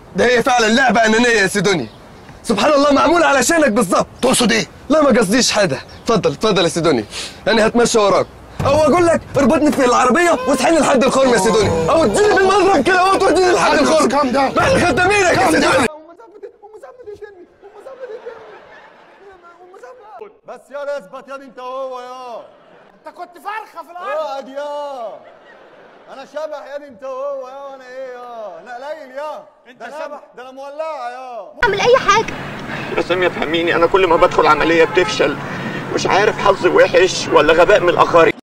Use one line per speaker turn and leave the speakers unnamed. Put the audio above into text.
ده هي فعلا لعبه انانيه يا سيدوني سبحان الله معموله علشانك بالظبط
تقصد ايه؟
لا ما قصديش حاجه اتفضل اتفضل يا سيدوني انا هتمشى وراك او اقول لك اربطني في العربيه واسحني لحد الخرم يا سيدوني او تجيني بالمضرب كده او توديني لحد
عادي، بس
الخرم
calm down.
بعد خدامينك يا
calm
سيدوني
down.
بس يا اثبت يا دي انت وهو يا
انت كنت فرخه في الارض
اقعد يا انا شبح يا دي انت وهو يا وانا ايه يا انا قليل يا
انت
ده أنا-
شبح.
ده انا مولعه يا
اعمل اي حاجه
يا سامية فهميني انا كل ما بدخل عملية بتفشل مش عارف حظي وحش ولا غباء من الاخرين